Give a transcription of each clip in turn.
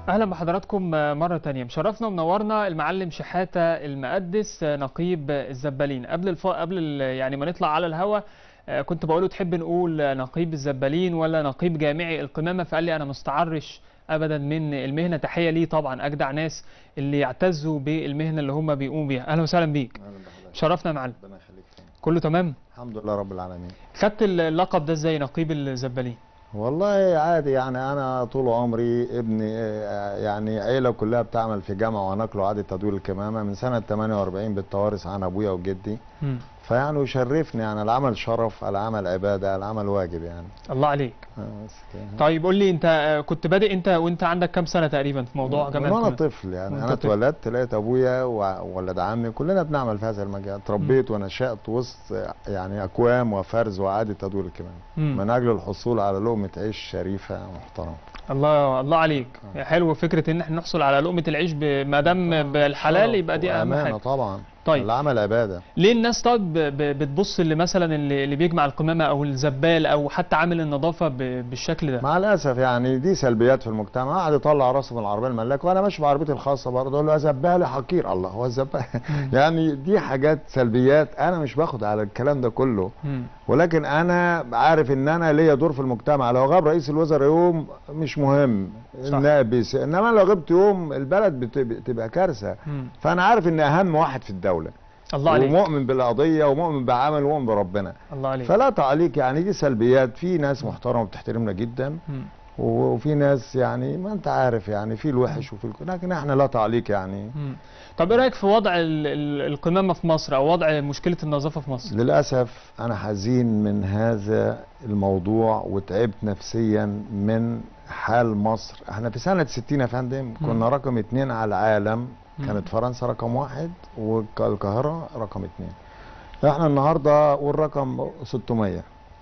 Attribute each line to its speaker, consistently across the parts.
Speaker 1: اهلا بحضراتكم مره تانية مشرفنا ومنورنا المعلم شحاته المقدس نقيب الزبالين قبل الف... قبل ال... يعني ما نطلع على الهوا آه، كنت بقوله تحب نقول نقيب الزبالين ولا نقيب جامعي القمامه فقال لي انا مستعرش ابدا من المهنه تحيه ليه طبعا اجدع ناس اللي يعتزوا بالمهنه اللي هم بيقوموا بيها اهلا وسهلا بيك
Speaker 2: اهلا بحضرتك
Speaker 1: شرفنا يا معلم
Speaker 2: ربنا يخليك فندم.
Speaker 1: كله تمام
Speaker 2: الحمد لله رب العالمين
Speaker 1: خدت اللقب ده ازاي نقيب الزبالين
Speaker 2: والله عادي يعني انا طول عمري ابني آه، يعني عيله كلها بتعمل في جامعه ونقل وعاده تدوير الكمامه من سنه 48 بالتوارث عن ابويا وجدي
Speaker 1: مم.
Speaker 2: فيعني يشرفني يعني العمل شرف العمل عباده العمل واجب يعني
Speaker 1: الله عليك
Speaker 2: آه، بس كده.
Speaker 1: طيب قول لي انت آه، كنت بادئ انت وانت عندك كام سنه تقريبا في موضوع
Speaker 2: من
Speaker 1: جامعه
Speaker 2: وانا
Speaker 1: القمامة؟
Speaker 2: طفل يعني
Speaker 1: وانت
Speaker 2: انا
Speaker 1: طفل.
Speaker 2: اتولدت لقيت ابويا وولد عمي كلنا بنعمل في هذا المجال اتربيت ونشأت وسط يعني اكوام وفرز وعاده تدوير الكمامه
Speaker 1: مم.
Speaker 2: من اجل الحصول على لقمه عيش شريفه محترمه
Speaker 1: الله الله عليك حلو فكره ان احنا نحصل على لقمه العيش ب- ما دام بالحلال
Speaker 2: شرف
Speaker 1: يبقى دي اهم
Speaker 2: وأمانة
Speaker 1: حاجه
Speaker 2: طبعا
Speaker 1: طيب.
Speaker 2: العمل عباده
Speaker 1: ليه الناس طيب ب- ب- بتبص اللي مثلا اللي اللي بيجمع القمامه او الزبال او حتى عامل النظافه ب- بالشكل ده
Speaker 2: مع الاسف يعني دي سلبيات في المجتمع قاعد يطلع راسه من العربيه الملاك وانا ماشي بعربيتي الخاصه برضه اقول له يا زبالي حقير الله هو الزبال يعني دي حاجات سلبيات انا مش باخد على الكلام ده كله
Speaker 1: مم.
Speaker 2: ولكن انا عارف ان انا ليا دور في المجتمع لو غاب رئيس الوزراء يوم مش مهم
Speaker 1: صح.
Speaker 2: النائب بيس- انما لو غبت يوم البلد بت- بتبقى كارثه
Speaker 1: مم.
Speaker 2: فانا عارف ان اهم واحد في الدوله
Speaker 1: الله عليك
Speaker 2: ومؤمن بالقضيه ومؤمن بعمل ومؤمن بربنا
Speaker 1: الله عليك
Speaker 2: فلا تعليق يعني دي سلبيات في ناس محترمه بتحترمنا جدا
Speaker 1: مم.
Speaker 2: وفي ناس يعني ما انت عارف يعني في الوحش وفي الك... لكن احنا لا تعليق يعني
Speaker 1: مم. طب ايه رايك في وضع ال- ال- القمامه في مصر او وضع مشكله النظافه في مصر
Speaker 2: للاسف انا حزين من هذا الموضوع وتعبت نفسيا من حال مصر احنا في سنه 60 يا فندم كنا رقم اتنين على العالم
Speaker 1: مم.
Speaker 2: كانت فرنسا رقم واحد والقاهره رقم اتنين احنا النهارده والرقم 600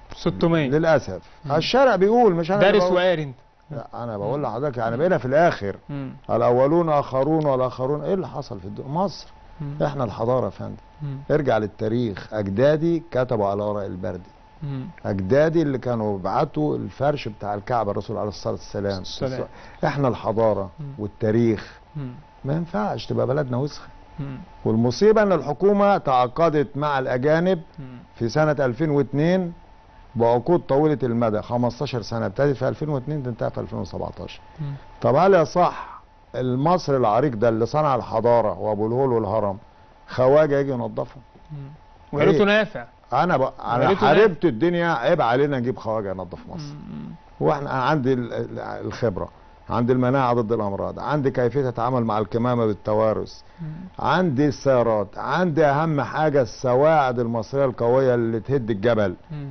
Speaker 1: 600
Speaker 2: للاسف
Speaker 1: مم.
Speaker 2: الشارع بيقول مش انا اللي
Speaker 1: دارس
Speaker 2: بقول.
Speaker 1: وقاري انت
Speaker 2: لا انا بقول لحضرتك يعني بقينا في الاخر
Speaker 1: مم.
Speaker 2: الاولون اخرون والاخرون ايه اللي حصل في الدنيا مصر
Speaker 1: مم.
Speaker 2: احنا الحضاره يا فندم
Speaker 1: مم.
Speaker 2: ارجع للتاريخ اجدادي كتبوا على ورق البردي
Speaker 1: مم.
Speaker 2: اجدادي اللي كانوا بيبعتوا الفرش بتاع الكعبه الرسول عليه الصلاه والسلام
Speaker 1: السلام.
Speaker 2: احنا الحضاره
Speaker 1: مم.
Speaker 2: والتاريخ
Speaker 1: مم.
Speaker 2: ما ينفعش تبقى بلدنا وسخه
Speaker 1: مم.
Speaker 2: والمصيبه ان الحكومه تعاقدت مع الاجانب
Speaker 1: مم.
Speaker 2: في سنه 2002 بعقود طويله المدى 15 سنه ابتدت في 2002 تنتهي في 2017
Speaker 1: مم.
Speaker 2: طب هل يصح المصري العريق ده اللي صنع الحضاره وابو الهول والهرم خواجه يجي ينظفه
Speaker 1: مم. ويا ريته
Speaker 2: إيه؟
Speaker 1: نافع
Speaker 2: انا ب...
Speaker 1: يا
Speaker 2: انا
Speaker 1: ريته
Speaker 2: حاربت الدنيا عيب علينا نجيب خواجه ينظف مصر
Speaker 1: مم.
Speaker 2: واحنا أنا عندي ال- ال- الخبره عندي المناعه ضد الامراض عندي كيفيه اتعامل مع الكمامه بالتوارث
Speaker 1: مم.
Speaker 2: عندي السيارات عندي اهم حاجه السواعد المصريه القويه اللي تهد الجبل
Speaker 1: مم.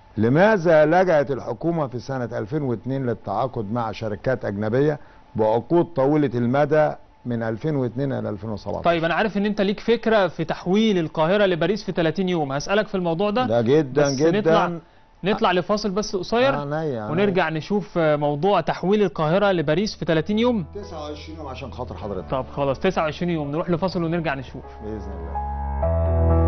Speaker 2: لماذا لجأت الحكومه في سنه 2002 للتعاقد مع شركات اجنبيه بعقود طويله المدى من 2002 الى 2017
Speaker 1: طيب انا عارف ان انت ليك فكره في تحويل القاهره لباريس في 30 يوم هسالك في الموضوع ده
Speaker 2: ده جدا
Speaker 1: بس
Speaker 2: جدا
Speaker 1: نطلع نطلع لفاصل بس قصير
Speaker 2: عينيا عينيا.
Speaker 1: ونرجع نشوف موضوع تحويل القاهره لباريس في 30 يوم
Speaker 2: 29 يوم عشان خاطر حضرتك
Speaker 1: طب خلاص 29 يوم نروح لفاصل ونرجع نشوف
Speaker 2: باذن الله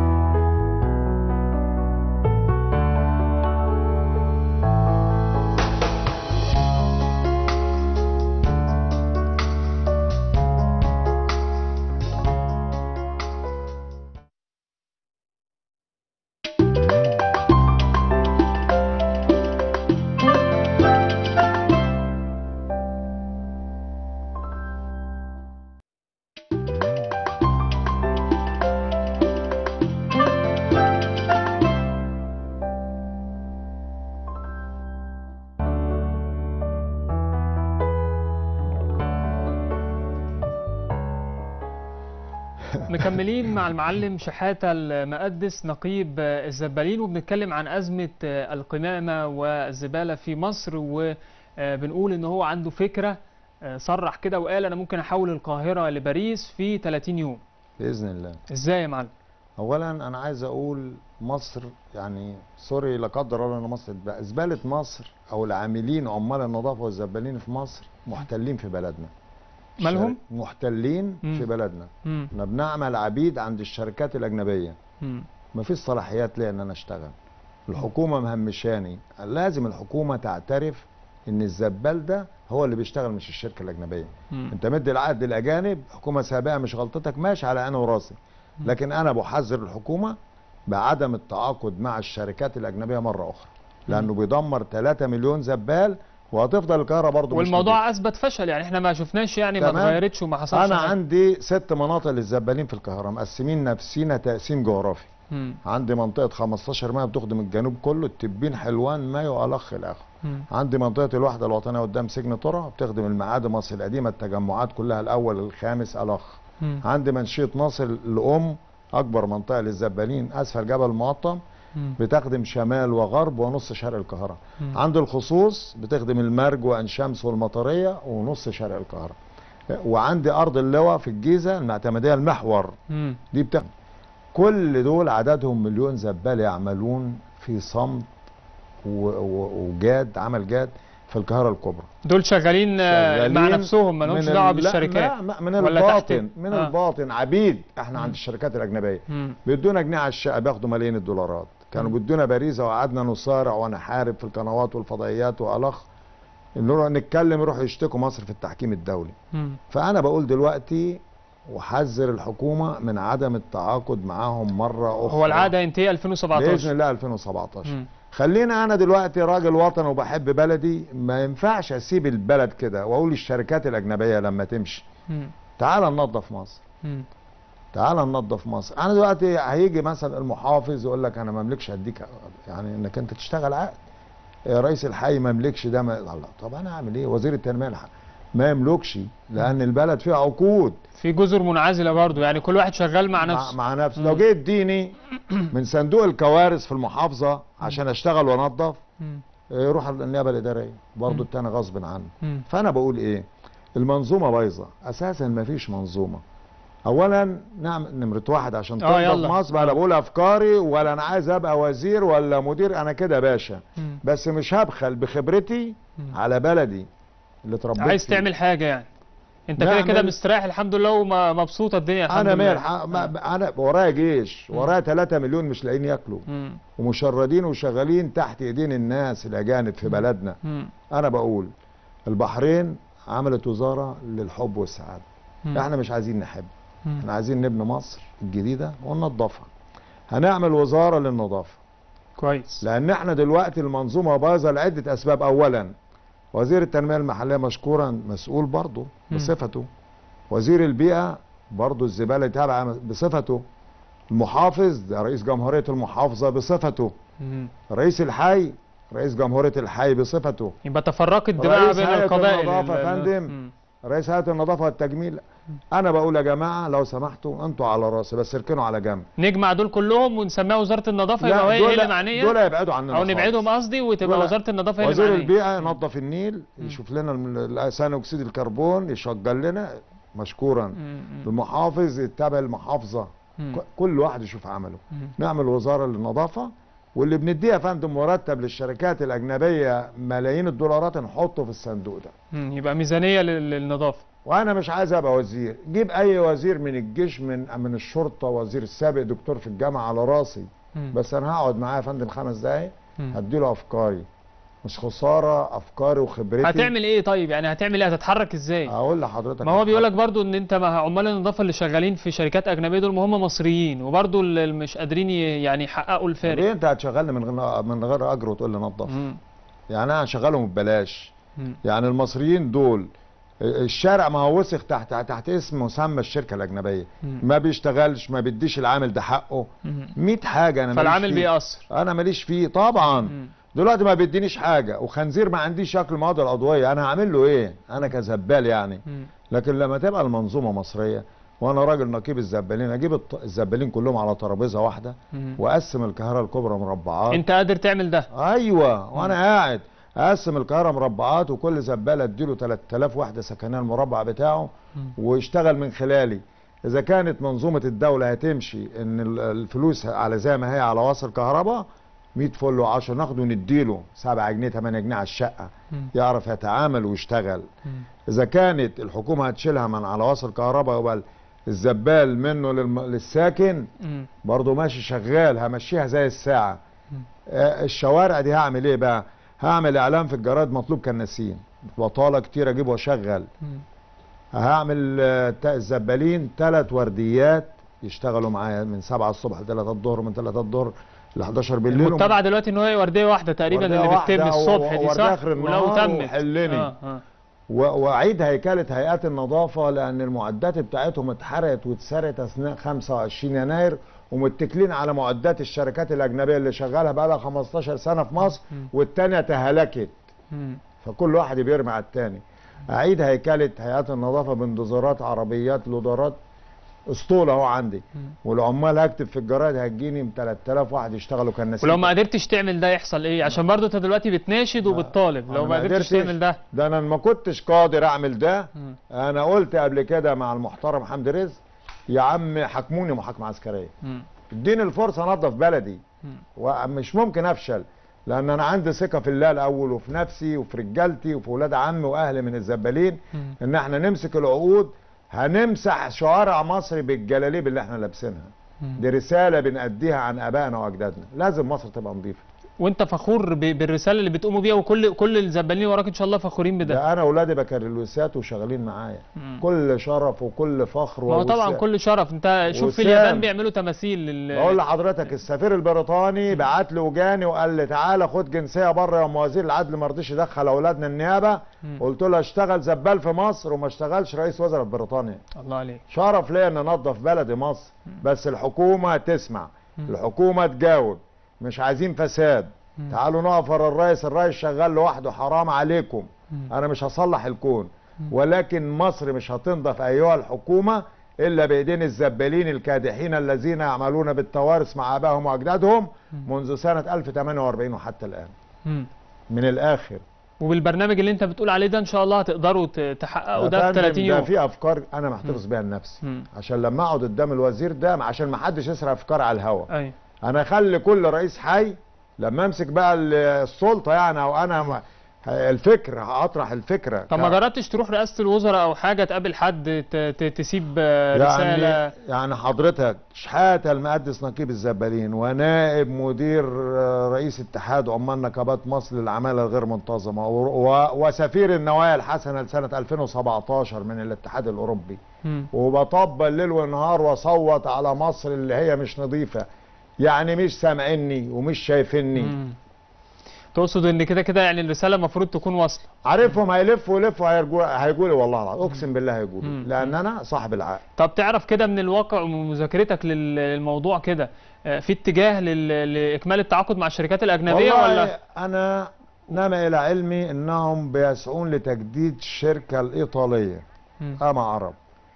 Speaker 1: مكملين مع المعلم شحاتة المقدس نقيب الزبالين وبنتكلم عن أزمة القمامة والزبالة في مصر وبنقول إن هو عنده فكرة صرح كده وقال أنا ممكن أحول القاهرة لباريس في 30 يوم
Speaker 2: باذن الله
Speaker 1: إزاي يا معلم؟
Speaker 2: اولا انا عايز اقول مصر يعني سوري لا قدر الله ان مصر تبقى زباله مصر او العاملين عمال النظافه والزبالين في مصر محتلين في بلدنا
Speaker 1: مالهم؟
Speaker 2: الشر- محتلين
Speaker 1: مم.
Speaker 2: في بلدنا
Speaker 1: مم.
Speaker 2: احنا بنعمل عبيد عند الشركات الاجنبيه
Speaker 1: مم.
Speaker 2: مفيش صلاحيات ليا ان انا اشتغل الحكومه مهمشاني لازم الحكومه تعترف ان الزبال ده هو اللي بيشتغل مش الشركه الاجنبيه
Speaker 1: مم.
Speaker 2: انت مدي العقد الاجانب حكومه سابقه مش غلطتك ماشي على عيني وراسي لكن انا بحذر الحكومه بعدم التعاقد مع الشركات الاجنبيه مره اخرى لانه بيدمر 3 مليون زبال وهتفضل الكهرباء برضه مش نضيفة.
Speaker 1: والموضوع اثبت فشل يعني احنا ما شفناش يعني ما
Speaker 2: تمام.
Speaker 1: اتغيرتش وما حصلش
Speaker 2: انا
Speaker 1: حاجة.
Speaker 2: عندي ست مناطق للزبالين في القاهره مقسمين نفسينا تقسيم جغرافي
Speaker 1: مم.
Speaker 2: عندي منطقه 15 مايو بتخدم الجنوب كله التبين حلوان مايو الخ الاخر
Speaker 1: مم.
Speaker 2: عندي منطقه الوحده الوطنيه قدام سجن طرة بتخدم المعادي مصر القديمه التجمعات كلها الاول الخامس الخ
Speaker 1: مم.
Speaker 2: عندي منشيه ناصر الام اكبر منطقه للزبالين اسفل جبل المقطم
Speaker 1: مم.
Speaker 2: بتخدم شمال وغرب ونص شرق القاهره
Speaker 1: مم.
Speaker 2: عند الخصوص بتخدم المرج وعين شمس والمطريه ونص شرق القاهره وعندي ارض اللواء في الجيزه المعتمديه المحور
Speaker 1: مم.
Speaker 2: دي بتخدم كل دول عددهم مليون زبال يعملون في صمت و- و- وجاد عمل جاد في القاهره الكبرى
Speaker 1: دول شغالين آه، مع
Speaker 2: شغالين
Speaker 1: نفسهم ما لهمش
Speaker 2: من
Speaker 1: دعوه
Speaker 2: ال- لا-
Speaker 1: بالشركات
Speaker 2: لا ما- من
Speaker 1: ولا تحت؟
Speaker 2: الباطن من
Speaker 1: آه.
Speaker 2: الباطن عبيد احنا
Speaker 1: مم.
Speaker 2: عند الشركات الاجنبيه
Speaker 1: مم.
Speaker 2: بيدونا جنيه على الشقه بياخدوا ملايين الدولارات كانوا
Speaker 1: مم.
Speaker 2: بيدونا باريزه وقعدنا نصارع ونحارب في القنوات والفضائيات والخ نروح نتكلم يروحوا يشتكوا مصر في التحكيم الدولي
Speaker 1: مم.
Speaker 2: فانا بقول دلوقتي وحذر الحكومه من عدم التعاقد معاهم مره اخرى
Speaker 1: هو العاده ينتهي 2017
Speaker 2: باذن الله 2017
Speaker 1: مم.
Speaker 2: خلينا انا دلوقتي راجل وطني وبحب بلدي ما ينفعش اسيب البلد كده واقول للشركات الاجنبيه لما تمشي
Speaker 1: مم.
Speaker 2: تعال ننظف مصر
Speaker 1: مم.
Speaker 2: تعال ننظف مصر انا دلوقتي هيجي مثلا المحافظ يقول لك انا ما املكش اديك يعني انك انت تشتغل عقد يا رئيس الحي ما يملكش ده ما الله طب انا اعمل ايه وزير التنميه الح... ما يملكش لان البلد فيها عقود
Speaker 1: في جزر منعزله برضو يعني كل واحد شغال مع
Speaker 2: مع,
Speaker 1: نفسه
Speaker 2: مع نفسه
Speaker 1: مم.
Speaker 2: لو جه يديني من صندوق الكوارث في المحافظه عشان اشتغل وانظف
Speaker 1: مم.
Speaker 2: يروح النيابه الاداريه
Speaker 1: مم.
Speaker 2: برضه التاني غصب عنه
Speaker 1: مم.
Speaker 2: فانا بقول ايه المنظومه بايظه اساسا ما فيش منظومه اولا نعم نمره واحد عشان
Speaker 1: آه،
Speaker 2: تنظف
Speaker 1: يلا.
Speaker 2: مصر انا بقول افكاري ولا انا عايز ابقى وزير ولا مدير انا كده باشا
Speaker 1: مم.
Speaker 2: بس مش هبخل بخبرتي
Speaker 1: مم.
Speaker 2: على بلدي اللي اتربيت
Speaker 1: عايز
Speaker 2: فيه.
Speaker 1: تعمل حاجه يعني انت كده
Speaker 2: نعمل-
Speaker 1: كده مستريح الحمد لله ومبسوطه الدنيا الحمد
Speaker 2: انا
Speaker 1: لله
Speaker 2: مال ح- ما- انا ورايا جيش
Speaker 1: مم.
Speaker 2: ورايا 3 مليون مش لاقيين ياكلوا
Speaker 1: مم.
Speaker 2: ومشردين وشغالين تحت ايدين الناس الاجانب في بلدنا
Speaker 1: مم.
Speaker 2: انا بقول البحرين عملت وزاره للحب والسعاده
Speaker 1: مم.
Speaker 2: احنا مش عايزين نحب
Speaker 1: مم.
Speaker 2: احنا عايزين نبني مصر الجديده وننظفها هنعمل وزاره للنظافه
Speaker 1: كويس
Speaker 2: لان احنا دلوقتي المنظومه بايظه لعده اسباب اولا وزير التنميه المحليه مشكورا مسؤول برضه
Speaker 1: مم.
Speaker 2: بصفته وزير البيئه برضه الزباله تابعه بصفته المحافظ ده رئيس جمهوريه المحافظه بصفته
Speaker 1: مم.
Speaker 2: رئيس الحي رئيس جمهوريه الحي بصفته
Speaker 1: يبقى تفرقت بقى
Speaker 2: رئيس
Speaker 1: بين
Speaker 2: هيئة
Speaker 1: القبائل
Speaker 2: النظافة يا
Speaker 1: ال- ال-
Speaker 2: فندم.
Speaker 1: مم.
Speaker 2: رئيس هيئه النظافه والتجميل انا بقول يا جماعه لو سمحتوا انتوا على راسي بس اركنوا على جنب
Speaker 1: نجمع دول كلهم ونسميها وزاره النظافه يبقى هي
Speaker 2: دول-
Speaker 1: هي اللي معنيه
Speaker 2: دول يبعدوا عننا
Speaker 1: او
Speaker 2: خالص.
Speaker 1: نبعدهم قصدي وتبقى
Speaker 2: دول-
Speaker 1: وزاره النظافه هي اللي
Speaker 2: وزير
Speaker 1: معنيه
Speaker 2: البيئه ينظف النيل يشوف لنا الم- ثاني اكسيد الكربون يشغل لنا مشكورا
Speaker 1: مم. مم.
Speaker 2: المحافظ يتبع المحافظه
Speaker 1: مم.
Speaker 2: ك- كل واحد يشوف عمله
Speaker 1: مم.
Speaker 2: نعمل وزاره للنظافه واللي بنديها يا فندم مرتب للشركات الاجنبيه ملايين الدولارات نحطه في الصندوق ده
Speaker 1: مم. يبقى ميزانيه لل- للنظافه
Speaker 2: وانا مش عايز ابقى وزير جيب اي وزير من الجيش من من الشرطه وزير السابق دكتور في الجامعه على راسي
Speaker 1: مم.
Speaker 2: بس انا هقعد معاه يا فندم خمس دقايق
Speaker 1: مم.
Speaker 2: هديله افكاري مش خساره افكاري وخبرتي
Speaker 1: هتعمل ايه طيب يعني هتعمل ايه هتتحرك ازاي
Speaker 2: اقول لحضرتك
Speaker 1: ما هو بيقول لك برضو ان انت مع عمال النظافه اللي شغالين في شركات اجنبيه دول ما هم مصريين وبرضو اللي مش قادرين ي- يعني يحققوا الفارق
Speaker 2: ليه انت هتشغلني من غير من غير اجر وتقول لي نظف
Speaker 1: مم.
Speaker 2: يعني انا هشغلهم ببلاش
Speaker 1: مم.
Speaker 2: يعني المصريين دول الشارع ما هو وسخ تحت تحت اسم مسمى الشركه الاجنبيه
Speaker 1: مم.
Speaker 2: ما بيشتغلش ما بيديش العامل ده حقه
Speaker 1: مم.
Speaker 2: 100 حاجه انا ماليش
Speaker 1: فالعامل
Speaker 2: فيه.
Speaker 1: بيأثر
Speaker 2: انا ماليش فيه طبعا
Speaker 1: مم.
Speaker 2: دلوقتي ما بيدينيش حاجه وخنزير ما عنديش شكل مواد العضويه انا هعمل له ايه انا كزبال يعني
Speaker 1: مم.
Speaker 2: لكن لما تبقى المنظومه مصريه وانا راجل نقيب الزبالين اجيب الط- الزبالين كلهم على ترابيزه واحده
Speaker 1: مم.
Speaker 2: واقسم القاهره الكبرى مربعات
Speaker 1: انت قادر تعمل ده
Speaker 2: ايوه وانا قاعد اقسم القاهره مربعات وكل زباله اديله 3000 وحده سكنيه المربع بتاعه
Speaker 1: مم.
Speaker 2: ويشتغل من خلالي اذا كانت منظومه الدوله هتمشي ان ال- الفلوس على زي ما هي على وصل كهرباء 100 فل و10 ناخده ونديله 7 جنيه 8 جنيه على الشقه
Speaker 1: مم.
Speaker 2: يعرف يتعامل ويشتغل
Speaker 1: مم.
Speaker 2: اذا كانت الحكومه هتشيلها من على وصل كهرباء يبقى الزبال منه للم... للساكن
Speaker 1: مم.
Speaker 2: برضه ماشي شغال همشيها زي الساعه
Speaker 1: مم.
Speaker 2: آه، الشوارع دي هعمل ايه بقى هعمل اعلان في الجرايد مطلوب كناسين بطاله كتير اجيب واشغل
Speaker 1: مم.
Speaker 2: هعمل آه، تا- الزبالين ثلاث ورديات يشتغلوا معايا من 7 الصبح ل 3 الظهر ومن 3 الظهر ل 11 بالليل
Speaker 1: المتبع دلوقتي ان هي ورديه واحده تقريبا
Speaker 2: وردية
Speaker 1: اللي
Speaker 2: واحدة
Speaker 1: بتتم
Speaker 2: و-
Speaker 1: الصبح دي
Speaker 2: ووردية
Speaker 1: صح
Speaker 2: آخر
Speaker 1: ولو
Speaker 2: النهار
Speaker 1: تمت
Speaker 2: وحلني.
Speaker 1: اه اه
Speaker 2: و- واعيد هيكله هيئات النظافه لان المعدات بتاعتهم اتحرقت واتسرقت اثناء 25 يناير ومتكلين على معدات الشركات الاجنبيه اللي شغالها بقى لها 15 سنه في مصر
Speaker 1: مم.
Speaker 2: والتانيه تهلكت
Speaker 1: مم.
Speaker 2: فكل واحد بيرمي على التاني اعيد هيكله هيئات النظافه باندوزرات عربيات لودرات اسطوله اهو عندي
Speaker 1: مم.
Speaker 2: والعمال هكتب في الجرايد هتجيني ب 3000 واحد يشتغلوا كناسين
Speaker 1: ولو ما قدرتش تعمل ده يحصل ايه عشان برضو انت دلوقتي بتناشد وبتطالب لو
Speaker 2: أنا
Speaker 1: ما
Speaker 2: ما
Speaker 1: قدرتش
Speaker 2: قدرتش.
Speaker 1: تعمل ده
Speaker 2: ده انا ما كنتش قادر اعمل ده
Speaker 1: مم.
Speaker 2: انا قلت قبل كده مع المحترم حمدي رزق يا عم حكموني محاكمه عسكريه
Speaker 1: مم.
Speaker 2: اديني الفرصه انظف بلدي
Speaker 1: مم.
Speaker 2: ومش ممكن افشل لان انا عندي ثقه في الله الاول وفي نفسي وفي رجالتي وفي ولاد عمي واهلي من الزبالين
Speaker 1: مم.
Speaker 2: ان احنا نمسك العقود هنمسح شوارع مصر بالجلاليب اللي احنا لابسينها
Speaker 1: مم.
Speaker 2: دي رساله بنأديها عن ابائنا واجدادنا لازم مصر تبقى نظيفه
Speaker 1: وانت فخور ب- بالرساله اللي بتقوموا بيها وكل كل الزبالين وراك ان شاء الله فخورين بده
Speaker 2: ده انا اولادي بكالوريوسات وشغالين معايا
Speaker 1: مم.
Speaker 2: كل شرف وكل فخر
Speaker 1: ما هو طبعا
Speaker 2: ووسام.
Speaker 1: كل شرف انت شوف في
Speaker 2: وسام.
Speaker 1: اليابان بيعملوا تماثيل لل
Speaker 2: بقول لحضرتك السفير البريطاني بعت لي وجاني وقال لي تعالى خد جنسيه بره يا ام وزير العدل ما رضيش يدخل اولادنا النيابه
Speaker 1: مم.
Speaker 2: قلت له اشتغل زبال في مصر وما اشتغلش رئيس وزراء في بريطانيا
Speaker 1: الله عليك
Speaker 2: شرف ليا ان انظف بلدي مصر بس الحكومه تسمع
Speaker 1: مم.
Speaker 2: الحكومه تجاوب مش عايزين فساد
Speaker 1: مم.
Speaker 2: تعالوا نقف ورا الرئيس الرئيس شغال لوحده حرام عليكم
Speaker 1: مم.
Speaker 2: انا مش هصلح الكون
Speaker 1: مم.
Speaker 2: ولكن مصر مش هتنضف ايها الحكومه الا بايدين الزبالين الكادحين الذين يعملون بالتوارث مع ابائهم واجدادهم
Speaker 1: مم.
Speaker 2: منذ سنه 1048 وحتى الان
Speaker 1: مم.
Speaker 2: من الاخر
Speaker 1: وبالبرنامج اللي انت بتقول عليه ده ان شاء الله هتقدروا ت- تحققوا
Speaker 2: يا
Speaker 1: ده في
Speaker 2: فندم،
Speaker 1: 30
Speaker 2: ده
Speaker 1: يوم
Speaker 2: في افكار انا محتفظ بيها لنفسي
Speaker 1: مم.
Speaker 2: عشان لما اقعد قدام الوزير ده عشان ما حدش يسرق افكار على الهوا
Speaker 1: ايوه
Speaker 2: انا اخلي كل رئيس حي لما امسك بقى ال- السلطه يعني او انا م- الفكر هطرح الفكره
Speaker 1: طب ما جربتش تروح رئاسه الوزراء او حاجه تقابل حد ت- ت- تسيب آه، رساله
Speaker 2: يعني يعني حضرتك شحاته المقدس نقيب الزبالين ونائب مدير آه، رئيس اتحاد عمال نقابات مصر للعماله الغير منتظمه و- و- وسفير النوايا الحسنه لسنه 2017 من الاتحاد الاوروبي
Speaker 1: مم.
Speaker 2: وبطبل ليل ونهار واصوت على مصر اللي هي مش نظيفه يعني مش سامعيني ومش شايفيني
Speaker 1: مم. تقصد ان كده كده يعني الرساله المفروض تكون واصله
Speaker 2: عارفهم هيلفوا ويلفوا هيرجوا هيقولوا والله العظيم اقسم بالله هيقولوا
Speaker 1: مم.
Speaker 2: لان انا صاحب العقل
Speaker 1: طب تعرف كده من الواقع ومن مذاكرتك لل- للموضوع كده آه، في اتجاه لل- لاكمال التعاقد مع الشركات الاجنبيه
Speaker 2: والله
Speaker 1: ولا
Speaker 2: انا نما الى علمي انهم بيسعون لتجديد الشركه الايطاليه
Speaker 1: مم.
Speaker 2: اما عرب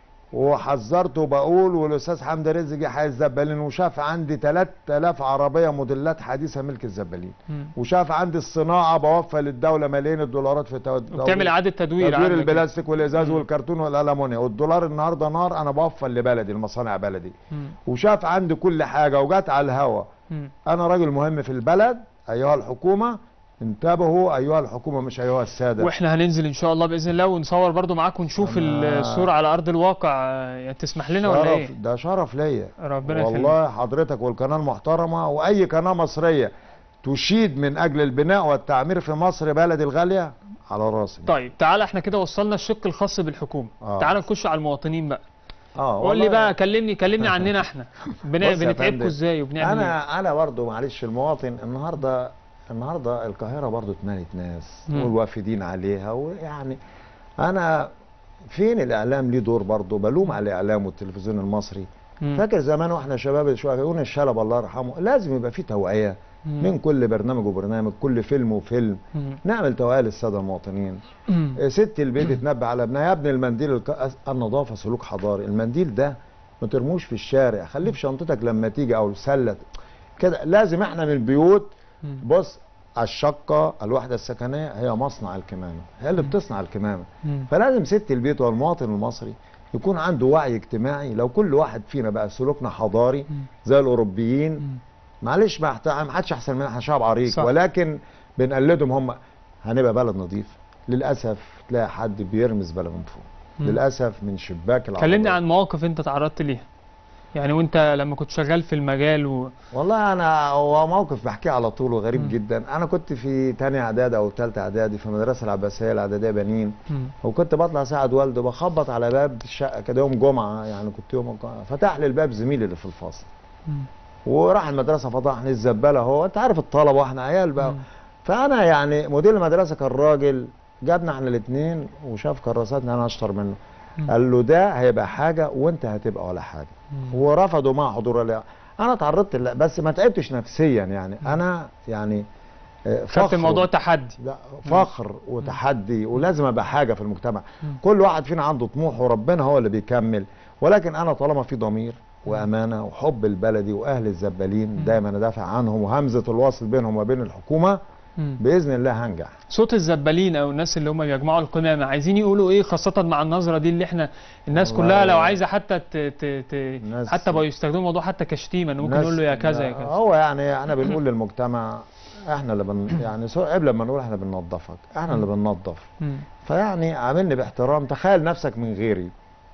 Speaker 2: وحذرت وبقول والاستاذ حمدي رزق جه حي الزبالين وشاف عندي 3000 عربيه موديلات حديثه ملك الزبالين
Speaker 1: مم.
Speaker 2: وشاف عندي الصناعه بوفر للدوله ملايين الدولارات في تو-
Speaker 1: وبتعمل اعاده تدوير
Speaker 2: تدوير
Speaker 1: عندك.
Speaker 2: البلاستيك والازاز
Speaker 1: مم.
Speaker 2: والكرتون والالومنيا والدولار النهارده نار انا بوفر لبلدي المصانع بلدي
Speaker 1: مم.
Speaker 2: وشاف عندي كل حاجه وجات على الهوا
Speaker 1: مم.
Speaker 2: انا راجل مهم في البلد ايها الحكومه انتبهوا ايها الحكومه مش ايها الساده
Speaker 1: واحنا هننزل ان شاء الله باذن الله ونصور برضو معاك ونشوف
Speaker 2: أنا-
Speaker 1: الصوره على ارض الواقع آه، يعني تسمح لنا ولا
Speaker 2: شرف
Speaker 1: ايه
Speaker 2: ده شرف ليا
Speaker 1: ربنا يخليك
Speaker 2: والله حضرتك والقناه المحترمه واي قناه مصريه تشيد من اجل البناء والتعمير في مصر بلدي الغاليه على راسي
Speaker 1: طيب تعالى احنا كده وصلنا الشق الخاص بالحكومه
Speaker 2: آه.
Speaker 1: تعالى نخش على المواطنين بقى
Speaker 2: اه
Speaker 1: قول لي
Speaker 2: والله
Speaker 1: بقى كلمني كلمني عننا احنا بن...
Speaker 2: بص يا
Speaker 1: بنتعبكم
Speaker 2: فندم،
Speaker 1: ازاي وبنعمل ايه
Speaker 2: انا انا برضو معلش المواطن النهارده النهارده القاهره برضو اتملت ناس
Speaker 1: مم.
Speaker 2: والوافدين عليها ويعني انا فين الاعلام ليه دور برضو بلوم على الاعلام والتلفزيون المصري
Speaker 1: مم.
Speaker 2: فاكر زمان واحنا شباب شويه يقولون الشلب الله يرحمه لازم يبقى في توعيه
Speaker 1: مم.
Speaker 2: من كل برنامج وبرنامج كل فيلم وفيلم
Speaker 1: مم.
Speaker 2: نعمل توعيه للساده المواطنين
Speaker 1: مم.
Speaker 2: آه، ست البيت تنبه على ابنها يا ابني المنديل الك... النظافه سلوك حضاري المنديل ده ما ترموش في الشارع خليه في شنطتك لما تيجي او سله كده لازم احنا من البيوت
Speaker 1: مم.
Speaker 2: بص الشقه الوحده السكنيه هي مصنع الكمامه هي اللي بتصنع الكمامه
Speaker 1: مم.
Speaker 2: فلازم ست البيت والمواطن المصري يكون عنده وعي اجتماعي لو كل واحد فينا بقى سلوكنا حضاري
Speaker 1: مم.
Speaker 2: زي الاوروبيين
Speaker 1: مم.
Speaker 2: معلش ما احت- ما حدش احسن مننا احنا شعب عريق
Speaker 1: صح.
Speaker 2: ولكن بنقلدهم هم هنبقى بلد نظيف للاسف تلاقي حد بيرمي زباله من فوق
Speaker 1: مم.
Speaker 2: للاسف من شباك العربيه
Speaker 1: كلمني عن مواقف انت تعرضت ليها يعني وانت لما كنت شغال في المجال و...
Speaker 2: والله انا هو موقف بحكيه على طول وغريب
Speaker 1: مم.
Speaker 2: جدا انا كنت في تاني اعدادي او تالتة اعدادي في المدرسه العباسيه الاعداديه بنين
Speaker 1: مم.
Speaker 2: وكنت بطلع اساعد والدي بخبط على باب الشقه كده يوم جمعه يعني كنت يوم الجمعة. فتح لي الباب زميلي اللي في الفصل
Speaker 1: مم.
Speaker 2: وراح المدرسه فتح لي الزباله هو انت عارف الطلبه واحنا عيال بقى
Speaker 1: مم.
Speaker 2: فانا يعني مدير المدرسه كان راجل جابنا احنا الاثنين وشاف كراساتنا انا اشطر منه
Speaker 1: مم.
Speaker 2: قال له ده هيبقى حاجه وانت هتبقى ولا حاجه
Speaker 1: مم.
Speaker 2: ورفضوا مع حضور ال- انا اتعرضت ل- بس ما تعبتش نفسيا يعني انا يعني آه،
Speaker 1: خدت
Speaker 2: فخر
Speaker 1: الموضوع تحدي
Speaker 2: لا فخر وتحدي ولازم ابقى حاجه في المجتمع
Speaker 1: مم.
Speaker 2: كل واحد فينا عنده طموح وربنا هو اللي بيكمل ولكن انا طالما في ضمير وامانه وحب البلدي واهل الزبالين
Speaker 1: مم.
Speaker 2: دايما ادافع عنهم وهمزه الواصل بينهم وبين الحكومه
Speaker 1: مم.
Speaker 2: باذن الله هنجح
Speaker 1: صوت الزبالين او الناس اللي هم بيجمعوا القمامه عايزين يقولوا ايه خاصه مع النظره دي اللي احنا الناس
Speaker 2: والله
Speaker 1: كلها لو
Speaker 2: يا-
Speaker 1: عايزه حتى ت... ت... ت...
Speaker 2: الناس-
Speaker 1: حتى بقوا يستخدموا الموضوع حتى كشتيمه إنه ممكن
Speaker 2: الناس-
Speaker 1: نقول له يا كذا يا
Speaker 2: لا،
Speaker 1: كذا
Speaker 2: هو يعني انا بنقول للمجتمع احنا اللي بن يعني سو- قبل ما نقول احنا بننظفك احنا اللي بننظف
Speaker 1: مم.
Speaker 2: فيعني عاملني باحترام تخيل نفسك من غيري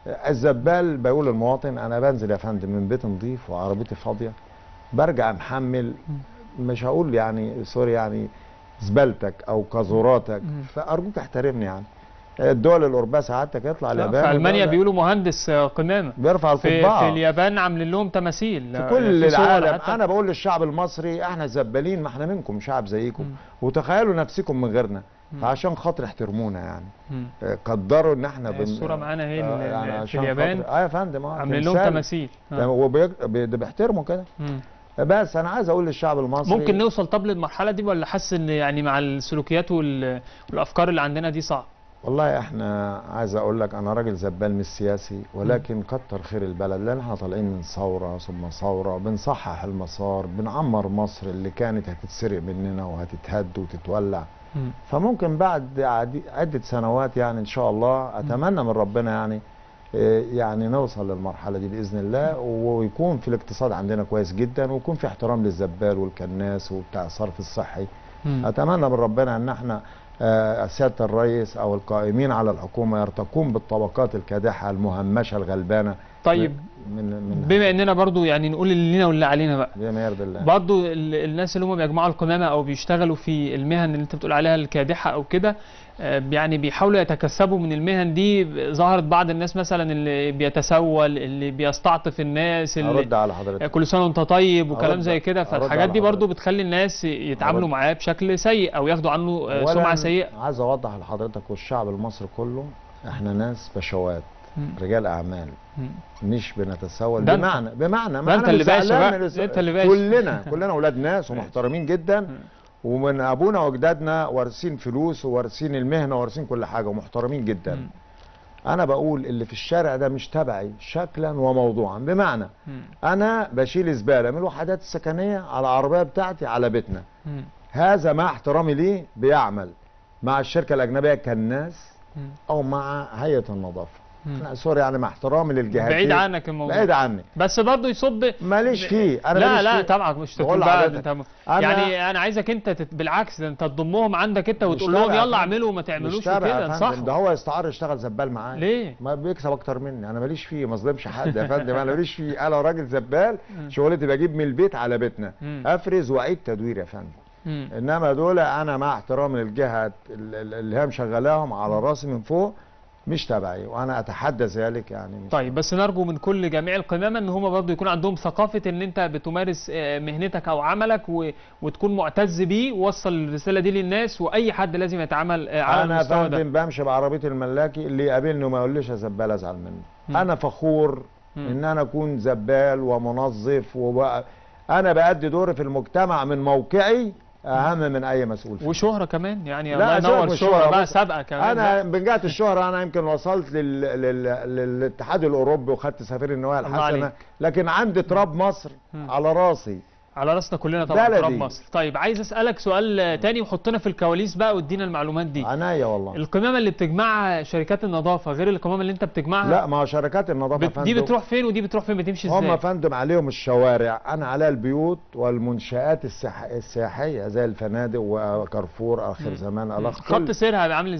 Speaker 2: الزبال بقول للمواطن انا بنزل يا فندم من بيت نظيف وعربيتي فاضيه برجع محمل مش هقول يعني سوري يعني زبالتك او قاذوراتك
Speaker 1: مم.
Speaker 2: فارجوك احترمني يعني الدول الاوروبيه سعادتك يطلع
Speaker 1: لا،
Speaker 2: اليابان
Speaker 1: في المانيا
Speaker 2: والدولة-
Speaker 1: بيقولوا مهندس آه، قمامه
Speaker 2: بيرفع
Speaker 1: في,
Speaker 2: القبعه
Speaker 1: في اليابان عاملين لهم تماثيل
Speaker 2: في
Speaker 1: آه،
Speaker 2: كل
Speaker 1: صور
Speaker 2: العالم
Speaker 1: حتى.
Speaker 2: انا بقول للشعب المصري احنا زبالين ما احنا منكم شعب زيكم
Speaker 1: مم.
Speaker 2: وتخيلوا نفسكم من غيرنا
Speaker 1: مم.
Speaker 2: فعشان خاطر احترمونا يعني
Speaker 1: مم.
Speaker 2: آه، قدروا ان احنا
Speaker 1: آه، الصورة معانا اهي
Speaker 2: آه،
Speaker 1: ال- ال-
Speaker 2: يعني
Speaker 1: في
Speaker 2: عشان
Speaker 1: اليابان
Speaker 2: خاطر- اه يا فندم اه
Speaker 1: عاملين لهم
Speaker 2: تمثال.
Speaker 1: تماثيل
Speaker 2: ده
Speaker 1: آه.
Speaker 2: هو بيك- بي- ده بيحترموا كده
Speaker 1: مم.
Speaker 2: بس انا عايز اقول للشعب المصري
Speaker 1: ممكن نوصل طب للمرحله دي ولا حاسس ان يعني مع السلوكيات وال- والافكار اللي عندنا دي صعب
Speaker 2: والله احنا عايز اقول لك انا راجل زبال مش سياسي ولكن كتر خير البلد لان احنا طالعين من ثوره ثم ثوره بنصحح المسار بنعمر مصر اللي كانت هتتسرق مننا وهتتهد وتتولع
Speaker 1: مم.
Speaker 2: فممكن بعد عدي- عده سنوات يعني ان شاء الله اتمنى من ربنا يعني آه، يعني نوصل للمرحله دي باذن الله ويكون في الاقتصاد عندنا كويس جدا ويكون في احترام للزبال والكناس وبتاع الصرف الصحي
Speaker 1: مم.
Speaker 2: اتمنى من ربنا ان احنا آه، سياده الرئيس او القائمين على الحكومه يرتقون بالطبقات الكادحه المهمشه الغلبانه
Speaker 1: طيب
Speaker 2: من من
Speaker 1: بما اننا برضو يعني نقول اللي لينا واللي علينا بقى
Speaker 2: بما يرضي الله
Speaker 1: برضو ال- الناس اللي هم بيجمعوا القمامة او بيشتغلوا في المهن اللي انت بتقول عليها الكادحة او كده آه، يعني بيحاولوا يتكسبوا من المهن دي ظهرت بعض الناس مثلا اللي بيتسول اللي بيستعطف الناس اللي
Speaker 2: ارد على حضرتك
Speaker 1: كل سنه وانت طيب وكلام
Speaker 2: أرد-
Speaker 1: زي كده
Speaker 2: أرد
Speaker 1: فالحاجات
Speaker 2: على
Speaker 1: دي برضو
Speaker 2: حضرتك.
Speaker 1: بتخلي الناس يتعاملوا
Speaker 2: أرد.
Speaker 1: معاه بشكل سيء او ياخدوا عنه آه،
Speaker 2: أولاً
Speaker 1: سمعة سيئة
Speaker 2: عايز اوضح لحضرتك والشعب المصري كله احنا ناس بشوات
Speaker 1: مم.
Speaker 2: رجال اعمال
Speaker 1: مم.
Speaker 2: مش بنتسول
Speaker 1: ده أنت.
Speaker 2: بمعنى بمعنى
Speaker 1: ده
Speaker 2: ما
Speaker 1: أنت
Speaker 2: أنا
Speaker 1: اللي
Speaker 2: مش
Speaker 1: باشا
Speaker 2: زعلان
Speaker 1: بقى.
Speaker 2: من الس-
Speaker 1: أنت اللي باشا.
Speaker 2: كلنا كلنا اولاد ناس ومحترمين جدا
Speaker 1: مم.
Speaker 2: ومن ابونا واجدادنا وارثين فلوس ووارثين المهنه ووارثين كل حاجه ومحترمين جدا
Speaker 1: مم.
Speaker 2: انا بقول اللي في الشارع ده مش تبعي شكلا وموضوعا بمعنى
Speaker 1: مم.
Speaker 2: انا بشيل زباله من الوحدات السكنيه على العربيه بتاعتي على بيتنا
Speaker 1: مم.
Speaker 2: هذا مع احترامي ليه بيعمل مع الشركه الاجنبيه كالناس
Speaker 1: مم.
Speaker 2: او مع هيئه النظافه
Speaker 1: مم.
Speaker 2: لا سوري يعني مع احترامي للجهات
Speaker 1: بعيد
Speaker 2: دي،
Speaker 1: عنك الموضوع
Speaker 2: بعيد عني
Speaker 1: بس برضه يصب
Speaker 2: ماليش فيه انا
Speaker 1: لا
Speaker 2: ماليش
Speaker 1: لا
Speaker 2: فيه.
Speaker 1: طبعا مش
Speaker 2: بقول
Speaker 1: تقول بقى
Speaker 2: لحضرتك،
Speaker 1: انت
Speaker 2: أنا-
Speaker 1: يعني انا عايزك انت تت... بالعكس ده انت تضمهم عندك انت
Speaker 2: مش
Speaker 1: وتقول لهم
Speaker 2: تابع يا
Speaker 1: يلا
Speaker 2: فندم.
Speaker 1: اعملوا وما
Speaker 2: مش
Speaker 1: تعملوش
Speaker 2: تابع يا
Speaker 1: وكده
Speaker 2: فندم،
Speaker 1: صح
Speaker 2: ده هو يستعار يشتغل زبال معايا
Speaker 1: ليه؟
Speaker 2: ما بيكسب اكتر مني انا ماليش فيه ما اظلمش حد يا فندم انا ماليش فيه انا راجل زبال
Speaker 1: مم.
Speaker 2: شغلتي بجيب من البيت على بيتنا
Speaker 1: مم.
Speaker 2: افرز واعيد تدوير يا فندم
Speaker 1: مم.
Speaker 2: انما دول انا مع احترامي للجهه ال- ال- اللي هي مشغلاهم على راسي من فوق مش تبعي وانا اتحدى ذلك يعني مش
Speaker 1: طيب بس نرجو من كل جميع القمامة ان هم برضه يكون عندهم ثقافة ان انت بتمارس آه، مهنتك او عملك و... وتكون معتز بيه ووصل الرسالة دي للناس واي حد لازم يتعامل آه، على
Speaker 2: انا يا
Speaker 1: المستوى ده
Speaker 2: فندم بمشي بعربيه الملاكي اللي يقابلني وما يقوليش يا زبال ازعل منه
Speaker 1: مم.
Speaker 2: انا فخور
Speaker 1: مم.
Speaker 2: ان انا اكون زبال ومنظف وبقى انا بأدي دوري في المجتمع من موقعي اهم من اي مسؤول فيه.
Speaker 1: وشهرة كمان يعني
Speaker 2: لا،
Speaker 1: الله
Speaker 2: سيبك
Speaker 1: ينور
Speaker 2: من
Speaker 1: الشهرة
Speaker 2: الشهرة،
Speaker 1: بقى
Speaker 2: بص،
Speaker 1: سابقة كمان
Speaker 2: انا
Speaker 1: بقى.
Speaker 2: من جهه الشهره انا يمكن وصلت لل... لل... للاتحاد الاوروبي وخدت سفير النوايا
Speaker 1: الله
Speaker 2: الحسنه
Speaker 1: عليك.
Speaker 2: لكن عندي تراب مصر
Speaker 1: مم.
Speaker 2: على راسي
Speaker 1: على راسنا كلنا طبعا
Speaker 2: بلدي.
Speaker 1: تراب مصر طيب عايز اسالك سؤال آه، تاني وحطنا في الكواليس بقى وادينا المعلومات دي
Speaker 2: عناية والله
Speaker 1: القمامة اللي بتجمعها شركات النظافة غير القمامة اللي انت بتجمعها
Speaker 2: لا ما هو شركات النظافه
Speaker 1: بت...
Speaker 2: يا
Speaker 1: دي
Speaker 2: فندم
Speaker 1: بتروح فين ودي بتروح فين بتمشي
Speaker 2: هم
Speaker 1: ازاي
Speaker 2: فندم عليهم الشوارع انا عليها البيوت والمنشآت السح... السياحيه زي الفنادق وكارفور اخر
Speaker 1: مم.
Speaker 2: زمان
Speaker 1: مم.
Speaker 2: الاخ
Speaker 1: خط
Speaker 2: كل...
Speaker 1: سيرها هيبقى عامل ازاي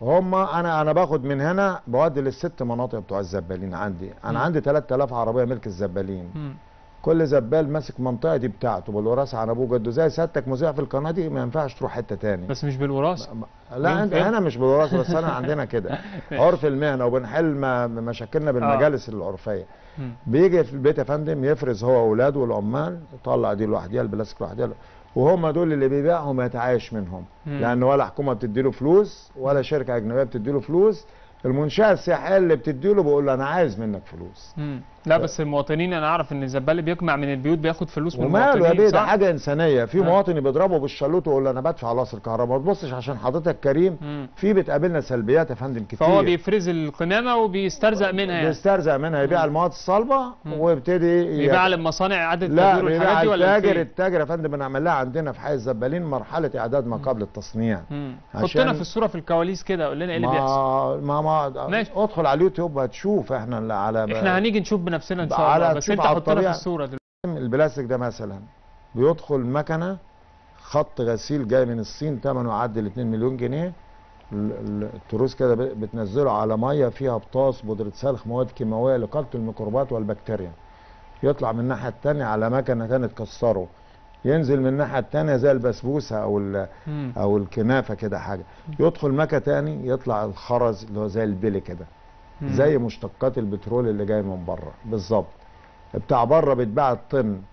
Speaker 2: هم انا انا باخد من هنا بودي للست مناطق بتوع الزبالين عندي انا
Speaker 1: مم.
Speaker 2: عندي 3000 عربيه ملك الزبالين
Speaker 1: مم.
Speaker 2: كل زبال ماسك منطقه دي بتاعته بالوراثه عن ابوه جده زي سيادتك مذيع في القناه دي ما ينفعش تروح حته تاني
Speaker 1: بس مش بالوراثه
Speaker 2: لا انت
Speaker 1: ينفع؟
Speaker 2: هنا مش بالوراثه بس انا عندنا كده عرف المهنه وبنحل ما- مشاكلنا بالمجالس العرفيه
Speaker 1: مم.
Speaker 2: بيجي في البيت يا فندم يفرز هو واولاده والعمال يطلع دي لوحدها البلاستيك لوحدها وهم دول اللي بيبيعهم يتعايش منهم
Speaker 1: مم.
Speaker 2: لان ولا حكومه بتديله فلوس ولا شركه اجنبيه بتديله فلوس المنشاه السياحيه اللي بتديله بيقول له انا عايز منك فلوس
Speaker 1: مم. لا بس المواطنين انا اعرف ان الزبال بيقمع من البيوت بياخد فلوس من
Speaker 2: وماله يا
Speaker 1: المواطنين
Speaker 2: بيه ده
Speaker 1: صح؟
Speaker 2: حاجه انسانيه في
Speaker 1: آه.
Speaker 2: مواطن بيضربه بالشلوت ويقول له انا بدفع على راس الكهرباء ما تبصش عشان حضرتك كريم
Speaker 1: مم.
Speaker 2: في بتقابلنا سلبيات يا فندم كتير
Speaker 1: فهو بيفرز القمامه وبيسترزق منها يعني
Speaker 2: بيسترزق منها يبيع
Speaker 1: مم.
Speaker 2: المواد الصلبه
Speaker 1: مم.
Speaker 2: ويبتدي ي-
Speaker 1: بيبيع للمصانع اعاده
Speaker 2: لا
Speaker 1: تدوير والحاجات
Speaker 2: بيبيع
Speaker 1: دي ولا
Speaker 2: التاجر
Speaker 1: فين؟
Speaker 2: التاجر يا فندم بنعمل لها عندنا في حي الزبالين مرحله اعداد ما قبل التصنيع
Speaker 1: مم.
Speaker 2: عشان-
Speaker 1: حطنا في الصوره في الكواليس كده قول لنا ايه اللي بيحصل
Speaker 2: ما ما ما
Speaker 1: ماشي.
Speaker 2: ادخل على اليوتيوب هتشوف احنا اللي على
Speaker 1: احنا هنيجي نشوف بنفسنا ان شاء
Speaker 2: على
Speaker 1: الله بس
Speaker 2: تشوف
Speaker 1: انت
Speaker 2: على
Speaker 1: حطنا في
Speaker 2: الطبيعة.
Speaker 1: الصوره دلوقتي
Speaker 2: البلاستيك ده مثلا بيدخل مكنه خط غسيل جاي من الصين ثمنه يعدي ال 2 مليون جنيه ال- ال- التروس كده ب- بتنزله على ميه فيها بطاس بودره سلخ مواد كيماويه لقتل الميكروبات والبكتيريا يطلع من الناحيه الثانيه على مكنه ثانيه تكسره ينزل من الناحيه الثانيه زي البسبوسه او ال-
Speaker 1: مم.
Speaker 2: او الكنافه كده حاجه يدخل مكنه ثاني يطلع الخرز اللي هو زي البلي كده
Speaker 1: مم.
Speaker 2: زي مشتقات البترول اللي جاي من بره بالظبط بتاع بره بيتباع الطن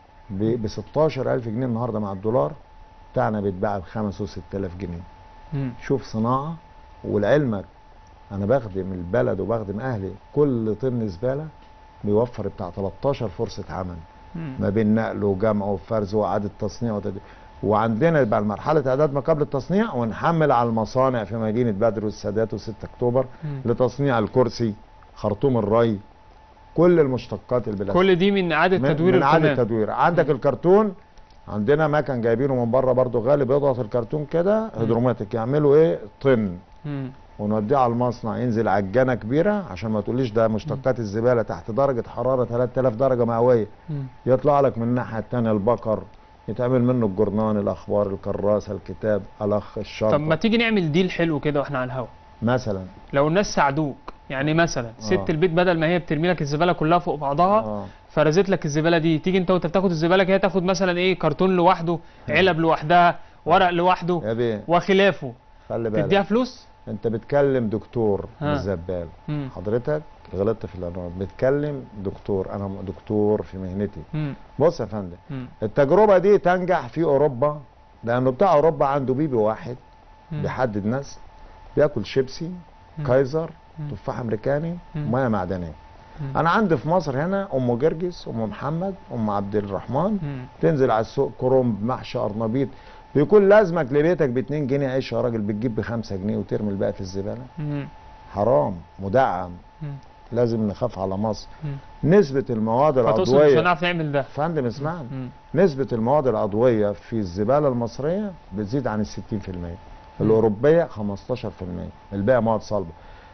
Speaker 2: ب 16000 جنيه النهارده مع الدولار بتاعنا بيتباع ب 5 و 6000 جنيه
Speaker 1: مم.
Speaker 2: شوف صناعه ولعلمك انا بخدم البلد وبخدم اهلي كل طن زباله بيوفر بتاع 13 فرصه عمل
Speaker 1: مم.
Speaker 2: ما بين نقل وجمع وفرز واعاده تصنيع وتد... وعندنا بعد مرحله اعداد ما قبل التصنيع ونحمل على المصانع في مدينه بدر والسادات و6 اكتوبر
Speaker 1: مم.
Speaker 2: لتصنيع الكرسي خرطوم الري كل المشتقات البلاستيك
Speaker 1: كل دي من اعاده
Speaker 2: من,
Speaker 1: تدوير
Speaker 2: من عادة
Speaker 1: القمام
Speaker 2: تدوير عندك
Speaker 1: مم.
Speaker 2: الكرتون عندنا مكن جايبينه من بره برضو غالي بيضغط الكرتون كده هيدروماتيك يعملوا ايه طن
Speaker 1: مم.
Speaker 2: ونوديه على المصنع ينزل عجانه كبيره عشان ما تقوليش ده مشتقات الزباله تحت درجه حراره 3000 درجه مئويه
Speaker 1: مم.
Speaker 2: يطلع لك من الناحيه الثانيه البقر يتعمل منه الجرنان الاخبار الكراسه الكتاب الاخ الشنطه
Speaker 1: طب ما تيجي نعمل ديل حلو كده واحنا على الهوا
Speaker 2: مثلا
Speaker 1: لو الناس ساعدوك يعني مثلا ست
Speaker 2: آه.
Speaker 1: البيت بدل ما هي بترمي لك الزباله كلها فوق بعضها
Speaker 2: اه
Speaker 1: فرزت لك الزباله دي تيجي انت وانت بتاخد الزباله هي تاخد مثلا ايه كرتون لوحده علب لوحدها ورق لوحده
Speaker 2: يا بيه
Speaker 1: وخلافه
Speaker 2: خلي
Speaker 1: تديها
Speaker 2: بالك
Speaker 1: فلوس
Speaker 2: انت بتكلم دكتور
Speaker 1: ها.
Speaker 2: مش زبال
Speaker 1: مم.
Speaker 2: حضرتك غلطت في العنوان بتكلم دكتور انا دكتور في مهنتي
Speaker 1: مم.
Speaker 2: بص يا فندم
Speaker 1: مم.
Speaker 2: التجربه دي تنجح في اوروبا لانه بتاع اوروبا عنده بيبي واحد
Speaker 1: مم.
Speaker 2: بيحدد نسل بياكل شيبسي
Speaker 1: مم.
Speaker 2: كايزر
Speaker 1: مم.
Speaker 2: تفاح امريكاني
Speaker 1: مم.
Speaker 2: ميه معدنيه
Speaker 1: مم.
Speaker 2: انا عندي في مصر هنا ام جرجس ام محمد ام عبد الرحمن
Speaker 1: مم.
Speaker 2: تنزل على السوق كرنب محشي قرنبيط بيكون لازمك لبيتك ب 2 جنيه عيش يا راجل بتجيب ب 5 جنيه وترمي الباقي في الزباله
Speaker 1: مم.
Speaker 2: حرام مدعم
Speaker 1: مم.
Speaker 2: لازم نخاف على مصر
Speaker 1: مم.
Speaker 2: نسبة المواد
Speaker 1: فتقصد مش
Speaker 2: العضوية
Speaker 1: هنعرف نعمل ده
Speaker 2: فندم اسمعني
Speaker 1: مم.
Speaker 2: نسبة المواد العضوية في الزبالة المصرية بتزيد عن ال 60% الأوروبية 15% الباقي مواد صلبة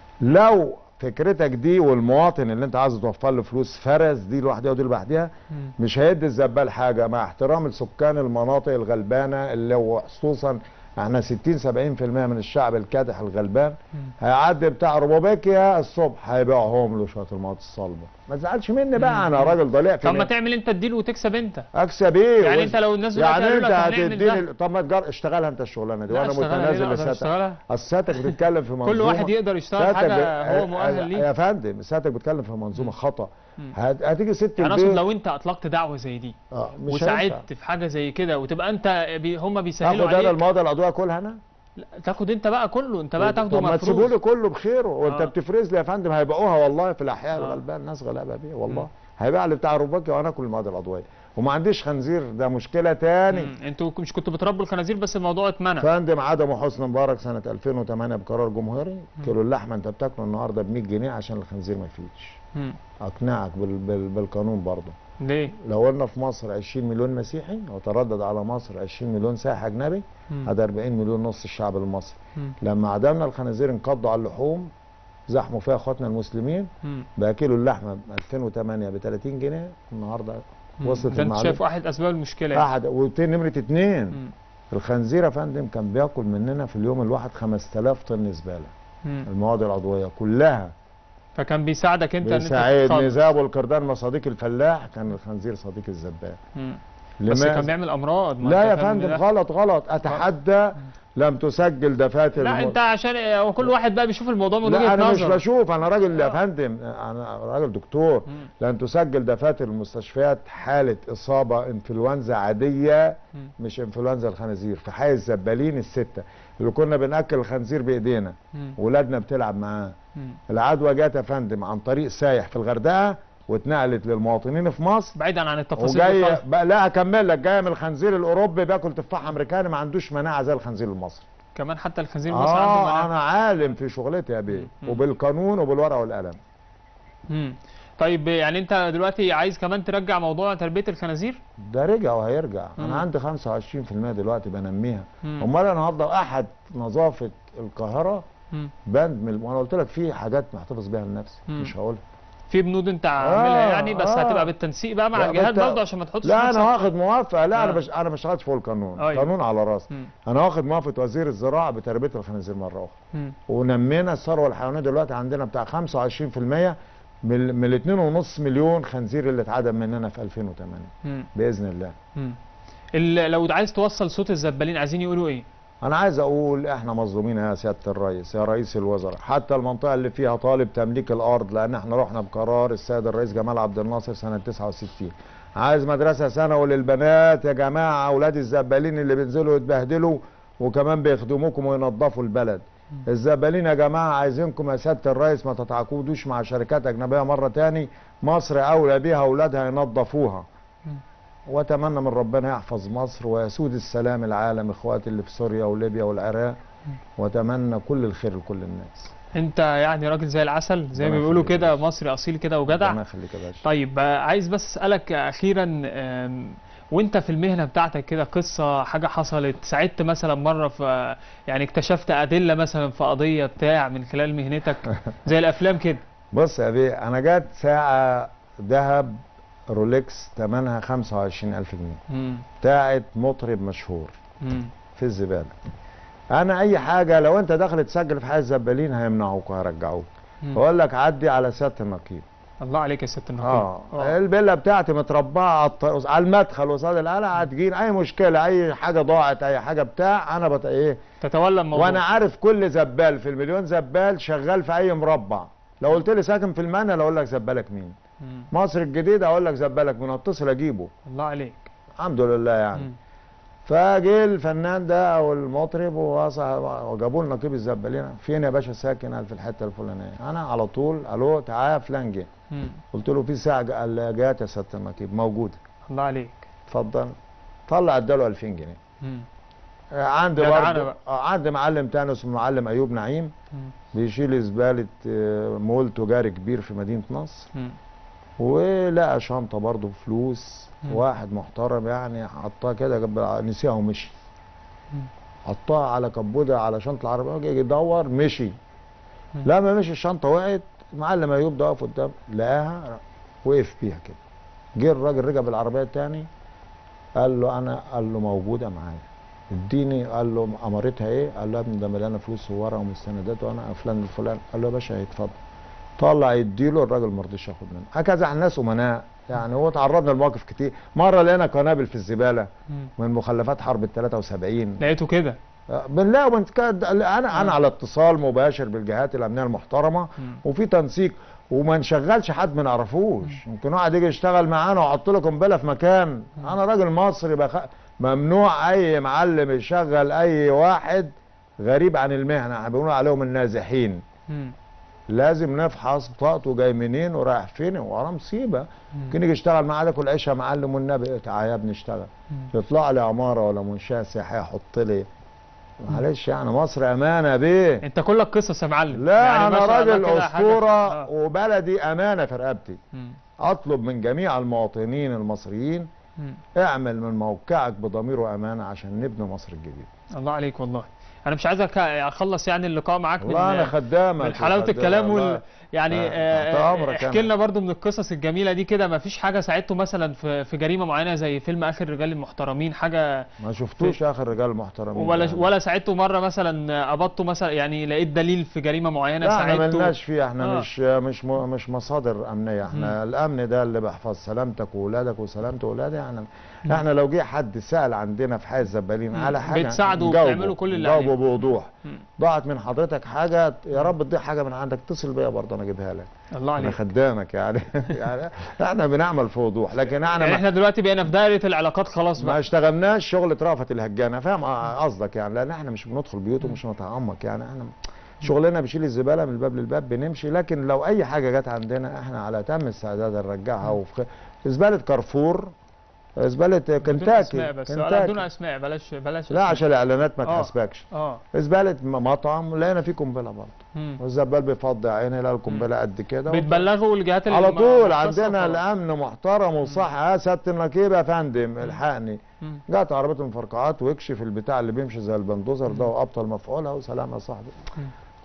Speaker 2: لو فكرتك دي والمواطن اللي انت عايز توفر له فلوس فرز دي لوحدها ودي لوحدها
Speaker 1: مم.
Speaker 2: مش هيدي الزبال حاجة مع احترام لسكان المناطق الغلبانة اللي هو خصوصا احنا 60 70% من الشعب الكادح الغلبان
Speaker 1: مم.
Speaker 2: هيعدي بتاع روبوبيكيا الصبح هيبيعهم له شويه المواد الصلبه ما تزعلش مني بقى انا
Speaker 1: مم.
Speaker 2: راجل ضليع في
Speaker 1: طب ما
Speaker 2: مهنتي.
Speaker 1: تعمل انت الديل وتكسب انت
Speaker 2: اكسب ايه
Speaker 1: يعني
Speaker 2: وز-
Speaker 1: انت لو الناس دلوقتي
Speaker 2: يعني
Speaker 1: قالوا
Speaker 2: انت
Speaker 1: لك هنعمل
Speaker 2: هتديني
Speaker 1: ده.
Speaker 2: طب ما تجر... اشتغلها انت الشغلانه دي
Speaker 1: لا
Speaker 2: وانا
Speaker 1: اشتغلها ليه؟
Speaker 2: متنازل
Speaker 1: لا اقدر
Speaker 2: لساتك
Speaker 1: اشتغلها
Speaker 2: سيادتك بتتكلم في منظومه
Speaker 1: كل واحد يقدر يشتغل
Speaker 2: سيادتك
Speaker 1: حاجه هو
Speaker 2: ب-
Speaker 1: مؤهل
Speaker 2: يا
Speaker 1: ليه
Speaker 2: فندم سيادتك بتتكلم في منظومه خطا
Speaker 1: مم.
Speaker 2: هت... هتيجي ست
Speaker 1: يعني اقصد
Speaker 2: البيت
Speaker 1: لو انت اطلقت دعوه زي دي
Speaker 2: اه مش هينفع.
Speaker 1: وساعدت في حاجه زي كده وتبقى انت بي هم بيسهلوا
Speaker 2: اخد انا
Speaker 1: عليك
Speaker 2: المواد العضويه كلها انا
Speaker 1: لا، تاخد انت بقى كله انت بقى تاخده
Speaker 2: طب ما تسيبوا لي
Speaker 1: مفروض
Speaker 2: كله بخيره وانت
Speaker 1: آه.
Speaker 2: بتفرز لي يا فندم هيبيعوها والله في الاحياء
Speaker 1: آه.
Speaker 2: الغلبان ناس غلابه بيه
Speaker 1: مم.
Speaker 2: والله هيبيع لي بتاع روباكي وانا اكل المواد العضويه وما عنديش خنزير ده مشكله تاني
Speaker 1: مم. انتوا مش كنتوا بتربوا الخنازير بس الموضوع اتمنع
Speaker 2: فندم عدم حسني مبارك سنه 2008 بقرار جمهوري كيلو اللحمه انت بتاكله النهارده ب 100 جنيه عشان الخنزير ما يفيدش
Speaker 1: مم.
Speaker 2: اقنعك بال... بال... بالقانون برضه
Speaker 1: ليه؟
Speaker 2: لو قلنا في مصر 20 مليون مسيحي وتردد على مصر 20 مليون سائح اجنبي
Speaker 1: مم.
Speaker 2: هذا 40 مليون نص الشعب المصري
Speaker 1: مم.
Speaker 2: لما عدمنا الخنازير انقضوا على اللحوم زحموا فيها اخواتنا المسلمين
Speaker 1: مم.
Speaker 2: بقى كيلو اللحمه ب 2008 ب 30 جنيه النهارده
Speaker 1: مم.
Speaker 2: وصلت
Speaker 1: ده انت
Speaker 2: المعلومه
Speaker 1: شايف واحد اسباب المشكله يعني.
Speaker 2: احد وتين نمره اتنين
Speaker 1: مم.
Speaker 2: الخنزير يا فندم كان بياكل مننا في اليوم الواحد 5000 طن زباله
Speaker 1: مم.
Speaker 2: المواد العضويه كلها
Speaker 1: فكان بيساعدك انت ان انت
Speaker 2: بيساعدني
Speaker 1: تتصرف.
Speaker 2: ذهب والكردان ما صديق الفلاح كان الخنزير صديق الزبال
Speaker 1: مم. بس
Speaker 2: لماذا؟
Speaker 1: كان بيعمل امراض ما
Speaker 2: لا
Speaker 1: انت
Speaker 2: يا
Speaker 1: فاهم
Speaker 2: فندم
Speaker 1: ده.
Speaker 2: غلط غلط اتحدى لم تسجل دفاتر
Speaker 1: لا
Speaker 2: الم-
Speaker 1: انت عشان هو كل واحد بقى بيشوف الموضوع من
Speaker 2: لا
Speaker 1: وجهة
Speaker 2: انا مش
Speaker 1: نظره
Speaker 2: بشوف انا راجل يا
Speaker 1: آه.
Speaker 2: فندم انا راجل دكتور
Speaker 1: مم.
Speaker 2: لن تسجل دفاتر المستشفيات حاله اصابه انفلونزا عاديه
Speaker 1: مم.
Speaker 2: مش انفلونزا الخنازير في حي الزبالين السته اللي كنا بناكل الخنزير بايدينا
Speaker 1: مم.
Speaker 2: ولادنا بتلعب معاه
Speaker 1: مم.
Speaker 2: العدوى جت يا فندم عن طريق سايح في الغردقه واتنقلت للمواطنين في مصر
Speaker 1: بعيدا عن التفاصيل دي
Speaker 2: وجاي
Speaker 1: خالص.
Speaker 2: بقى لا اكمل لك جايه من الخنزير الاوروبي بياكل تفاح امريكاني ما عندوش مناعه زي الخنزير المصري
Speaker 1: كمان حتى الخنزير المصري عنده
Speaker 2: اه
Speaker 1: مناعة.
Speaker 2: انا عالم في شغلتي يا بيه
Speaker 1: مم.
Speaker 2: وبالقانون وبالورقه والقلم
Speaker 1: مم. طيب يعني انت دلوقتي عايز كمان ترجع موضوع تربية الخنازير
Speaker 2: ده رجع وهيرجع
Speaker 1: مم.
Speaker 2: انا عندي 25% دلوقتي بنميها
Speaker 1: مم.
Speaker 2: امال انا هفضل احد نظافه القاهره
Speaker 1: مم.
Speaker 2: بند من وانا قلت لك في حاجات محتفظ بيها لنفسي
Speaker 1: مم.
Speaker 2: مش هقولها
Speaker 1: في بنود انت عاملها
Speaker 2: آه،
Speaker 1: يعني بس
Speaker 2: آه.
Speaker 1: هتبقى بالتنسيق بقى مع
Speaker 2: لا،
Speaker 1: الجهات
Speaker 2: بت-
Speaker 1: برضه عشان ما تحطش
Speaker 2: لا
Speaker 1: نفسك-
Speaker 2: انا واخد موافقه لا
Speaker 1: آه.
Speaker 2: انا مش انا مش شغال فوق القانون
Speaker 1: أيوة.
Speaker 2: قانون على راسي
Speaker 1: مم.
Speaker 2: انا واخد موافقه وزير الزراعه بتربيه الخنازير مره اخرى
Speaker 1: مم.
Speaker 2: ونمينا الثروه الحيوانيه دلوقتي عندنا بتاع 25% من من ال 2.5 مليون خنزير اللي اتعدم مننا في 2008
Speaker 1: مم.
Speaker 2: باذن الله
Speaker 1: مم. ال- لو عايز توصل صوت الزبالين عايزين يقولوا ايه؟
Speaker 2: انا عايز اقول احنا مظلومين يا سياده الرئيس يا رئيس الوزراء حتى المنطقه اللي فيها طالب تمليك الارض لان احنا رحنا بقرار السيد الرئيس جمال عبد الناصر سنه 69 عايز مدرسه ثانوي للبنات يا جماعه اولاد الزبالين اللي بينزلوا يتبهدلوا وكمان بيخدموكم وينظفوا البلد الزبالين يا جماعه عايزينكم يا سياده الرئيس ما تتعاقدوش مع شركات اجنبيه مره تاني مصر اولى بيها اولادها ينظفوها
Speaker 1: مم.
Speaker 2: واتمنى من ربنا يحفظ مصر ويسود السلام العالم اخواتي اللي في سوريا وليبيا والعراق واتمنى كل الخير لكل الناس
Speaker 1: انت يعني راجل زي العسل زي ما
Speaker 2: ربنا
Speaker 1: بيقولوا
Speaker 2: يخليك
Speaker 1: كده
Speaker 2: يا باشا.
Speaker 1: مصري اصيل كده وجدع
Speaker 2: ربنا يخليك يا باشا
Speaker 1: طيب آه، عايز بس اسالك اخيرا آم، وانت في المهنه بتاعتك كده قصه حاجه حصلت ساعدت مثلا مره في يعني اكتشفت ادله مثلا في قضيه بتاع من خلال مهنتك زي الافلام كده
Speaker 2: بص يا بيه انا جت ساعه ذهب رولكس ثمنها 25000 جنيه
Speaker 1: مم.
Speaker 2: بتاعت مطرب مشهور
Speaker 1: مم.
Speaker 2: في الزباله انا اي حاجه لو انت داخل تسجل في حي الزبالين هيمنعوك وهيرجعوك
Speaker 1: مم.
Speaker 2: اقول لك عدي على سياده النقيب
Speaker 1: الله عليك يا ست النقيب
Speaker 2: اه
Speaker 1: آه.
Speaker 2: الفيلا بتاعتي متربعه على الط- على المدخل قصاد القلعه هتجين اي مشكله اي حاجه ضاعت اي حاجه بتاع انا بت ايه
Speaker 1: تتولى الموضوع
Speaker 2: وانا عارف كل زبال في المليون زبال شغال في اي مربع لو قلت لي ساكن في المنى اقول لك زبالك مين
Speaker 1: مم.
Speaker 2: مصر الجديده اقول لك زبالك مين اتصل اجيبه
Speaker 1: الله عليك
Speaker 2: الحمد لله يعني
Speaker 1: مم.
Speaker 2: فجه الفنان ده او المطرب ووص- وجابوا لنا نقيب الزبالين فين يا باشا ساكن قال في الحته الفلانيه انا على طول الو تعالى فلان جه
Speaker 1: مم.
Speaker 2: قلت له في ساعه جا- قال لي جات يا سياده النقيب موجوده
Speaker 1: الله عليك
Speaker 2: اتفضل طلع اداله 2000 جنيه
Speaker 1: مم.
Speaker 2: آه، عندي
Speaker 1: جدعانة
Speaker 2: برضه
Speaker 1: بقى.
Speaker 2: آه، عندي معلم تاني اسمه معلم ايوب نعيم
Speaker 1: مم.
Speaker 2: بيشيل زباله آه، مول تجاري كبير في مدينه نصر
Speaker 1: مم.
Speaker 2: ولقى شنطه برضه فلوس
Speaker 1: مم.
Speaker 2: واحد محترم يعني حطها كده جنب الع- نسيها ومشي
Speaker 1: مم.
Speaker 2: حطها على كبوده على شنطه العربيه وجاي يدور مشي
Speaker 1: مم.
Speaker 2: لما مشي الشنطه وقعت المعلم ايوب ده واقف قدام لقاها وقف بيها كده جه الراجل رجع بالعربيه تاني قال له انا قال له موجوده معايا اديني قال له امارتها ايه قال له يا ابني ده مليانه فلوس وورق ومستندات وانا فلان الفلان قال له يا باشا اتفضل طلع يديله الراجل ما رضيش ياخد منه هكذا احنا ناس امناء يعني هو تعرضنا لمواقف كتير مره لقينا قنابل في الزباله
Speaker 1: مم.
Speaker 2: من مخلفات حرب ال 73
Speaker 1: لقيته كده
Speaker 2: بنلاقي وبنتكد انا انا
Speaker 1: آه.
Speaker 2: على اتصال مباشر بالجهات الامنيه المحترمه
Speaker 1: مم.
Speaker 2: وفي تنسيق وما نشغلش حد ما نعرفوش ممكن واحد يجي يشتغل معانا واحط له قنبله في مكان انا راجل مصري بخ... ممنوع اي معلم يشغل اي واحد غريب عن المهنه احنا بنقول عليهم النازحين
Speaker 1: مم.
Speaker 2: لازم نفحص بطاقته جاي منين ورايح فين وراه مصيبه ممكن يجي يشتغل معانا كل عيشه معلم والنبي تعالى يا ابني اشتغل
Speaker 1: مم.
Speaker 2: يطلع لي عماره ولا منشاه سياحيه يحط لي معلش يعني مصر امانه بيه
Speaker 1: انت كلك قصص يا معلم
Speaker 2: لا
Speaker 1: يعني ما
Speaker 2: انا
Speaker 1: شاء الله
Speaker 2: راجل
Speaker 1: كده حاجة-
Speaker 2: اسطوره
Speaker 1: آه.
Speaker 2: وبلدي امانه في رقبتي
Speaker 1: مم.
Speaker 2: اطلب من جميع المواطنين المصريين
Speaker 1: مم.
Speaker 2: اعمل من موقعك بضمير وامانه عشان نبني مصر الجديده
Speaker 1: الله عليك والله انا مش عايز أك- اخلص يعني اللقاء معاك من
Speaker 2: والله انا خدامك
Speaker 1: من حلاوه
Speaker 2: وخدام-
Speaker 1: الكلام وال...
Speaker 2: والله.
Speaker 1: يعني
Speaker 2: آه،
Speaker 1: آه،
Speaker 2: تحت
Speaker 1: آه،
Speaker 2: أمرك
Speaker 1: احكي
Speaker 2: أنا.
Speaker 1: لنا برضو من القصص الجميله دي كده ما فيش حاجه ساعدته مثلا في في جريمه معينه زي فيلم اخر رجال المحترمين حاجه
Speaker 2: ما شفتوش اخر رجال محترمين
Speaker 1: ولا
Speaker 2: يعني.
Speaker 1: ولا ساعدته مره مثلا قبضته مثلا يعني لقيت دليل في جريمه معينه
Speaker 2: لا احنا
Speaker 1: ساعدته
Speaker 2: ملناش فيه احنا
Speaker 1: آه.
Speaker 2: مش مش م- مش مصادر امنيه احنا الامن ده اللي بيحفظ سلامتك واولادك وسلامه اولادي احنا احنا لو جه حد سال عندنا في حي الزبالين
Speaker 1: مم.
Speaker 2: على حاجه
Speaker 1: بتساعدوا
Speaker 2: نجاوبه-
Speaker 1: وبتعملوا كل اللي
Speaker 2: نجاوبه
Speaker 1: عليكم.
Speaker 2: بوضوح
Speaker 1: مم.
Speaker 2: ضاعت من حضرتك حاجه يا رب تضيع حاجه من عندك اتصل بيا برضه انا اجيبها لك
Speaker 1: الله
Speaker 2: انا
Speaker 1: عليك
Speaker 2: خدامك يعني يعني احنا بنعمل في وضوح لكن احنا
Speaker 1: يعني
Speaker 2: ما,
Speaker 1: احنا دلوقتي بقينا في دايره العلاقات خلاص
Speaker 2: ما
Speaker 1: بقى
Speaker 2: اشتغلناش شغل رأفت الهجانه فاهم قصدك يعني لان احنا مش بندخل بيوت ومش نتعمق يعني احنا شغلنا بيشيل الزباله من الباب للباب بنمشي لكن لو اي حاجه جت عندنا احنا على تم استعداد نرجعها وفي زباله كارفور زباله
Speaker 1: بدون
Speaker 2: كنتاكي
Speaker 1: اسماء بس لا بدون
Speaker 2: كنتاكي
Speaker 1: اسماء بلاش بلاش
Speaker 2: لا
Speaker 1: أسماء.
Speaker 2: عشان الاعلانات ما
Speaker 1: آه.
Speaker 2: تحسبكش
Speaker 1: اه
Speaker 2: زباله مطعم لقينا فيه قنبله برضه
Speaker 1: مم.
Speaker 2: والزبال بيفضي عيني لقى القنبله قد كده
Speaker 1: بتبلغوا الجهات اللي
Speaker 2: على
Speaker 1: الم-
Speaker 2: طول
Speaker 1: المختصة
Speaker 2: عندنا
Speaker 1: خلاص.
Speaker 2: الامن محترم وصح يا سياده النقيب يا فندم الحقني
Speaker 1: مم.
Speaker 2: جت عربيه المفرقعات واكشف البتاع اللي بيمشي زي البندوزر ده وابطل مفعولها وسلام يا صاحبي
Speaker 1: مم.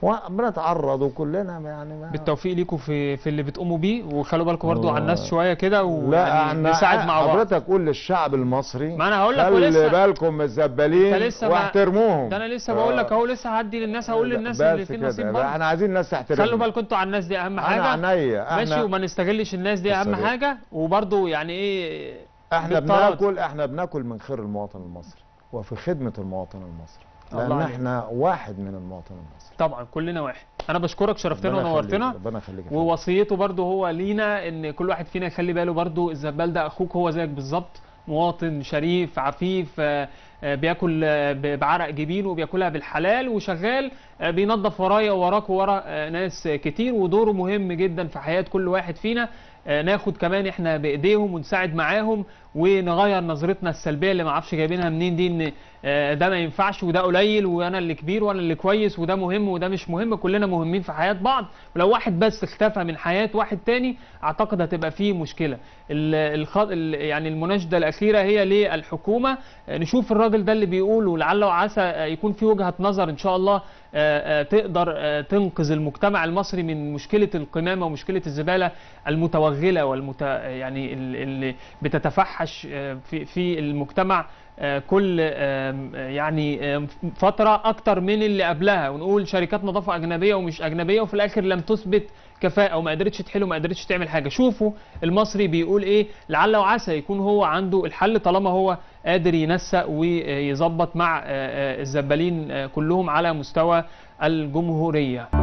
Speaker 2: وبنتعرض وكلنا يعني ما
Speaker 1: بالتوفيق ليكم في في اللي بتقوموا بيه وخلوا بالكم برضو
Speaker 2: الله.
Speaker 1: على الناس شويه كده
Speaker 2: لا
Speaker 1: ويعني
Speaker 2: احنا
Speaker 1: نساعد مع بعض
Speaker 2: حضرتك قول للشعب المصري
Speaker 1: ما أنا هقول لك
Speaker 2: خلي
Speaker 1: ولسه-
Speaker 2: بالكم من الزبالين
Speaker 1: أنت لسه ما-
Speaker 2: واحترموهم
Speaker 1: ده انا لسه بقول لك
Speaker 2: آه.
Speaker 1: اهو لسه هعدي للناس هقول للناس اللي
Speaker 2: بس
Speaker 1: في
Speaker 2: كده
Speaker 1: نصيب
Speaker 2: لا،
Speaker 1: برضه
Speaker 2: احنا عايزين الناس تحترمنا
Speaker 1: خلوا بالكم انتوا على الناس دي اهم
Speaker 2: انا
Speaker 1: حاجه
Speaker 2: عينيا
Speaker 1: ماشي
Speaker 2: احنا
Speaker 1: وما نستغلش الناس دي اهم
Speaker 2: بالصدق.
Speaker 1: حاجه وبرضو يعني ايه
Speaker 2: احنا
Speaker 1: بالتراضي.
Speaker 2: بناكل احنا بناكل من خير المواطن المصري وفي خدمه المواطن المصري
Speaker 1: الله
Speaker 2: لان
Speaker 1: عليك.
Speaker 2: احنا واحد من المواطن المصري
Speaker 1: طبعا كلنا واحد انا بشكرك شرفتنا
Speaker 2: ربنا يخليك،
Speaker 1: ونورتنا
Speaker 2: ربنا يخليك يا فندم.
Speaker 1: ووصيته برضو هو لينا ان كل واحد فينا يخلي باله برضو الزبال ده اخوك هو زيك بالظبط مواطن شريف عفيف آه، آه، بياكل آه، ب- بعرق جبينه وبياكلها بالحلال وشغال آه، بينظف ورايا ووراك وورا آه، ناس كتير ودوره مهم جدا في حياة كل واحد فينا آه، ناخد كمان احنا بايديهم ونساعد معاهم ونغير نظرتنا السلبيه اللي ما اعرفش جايبينها منين دي ان آه، ده ما ينفعش وده قليل وانا اللي كبير وانا اللي كويس وده مهم وده مش مهم كلنا مهمين في حياه بعض ولو واحد بس اختفى من حياه واحد تاني اعتقد هتبقى فيه مشكله ال- الخ... ال- يعني المناشده الاخيره هي للحكومه آه، نشوف الراجل ده اللي بيقول ولعل وعسى آه، يكون في وجهه نظر ان شاء الله آه، آه، تقدر آه، تنقذ المجتمع المصري من مشكله القمامه ومشكله الزباله المتوغله والمت يعني ال- اللي بتتفحش آه، في في المجتمع آه، كل آم، آه، يعني آم، فتره اكتر من اللي قبلها ونقول شركات نظافه اجنبيه ومش اجنبيه وفي الاخر لم تثبت كفاءه وما قدرتش تحل وما قدرتش تعمل حاجه شوفوا المصري بيقول ايه لعل وعسى يكون هو عنده الحل طالما هو قادر ينسق ويظبط مع آه، آه، الزبالين آه، كلهم على مستوى الجمهوريه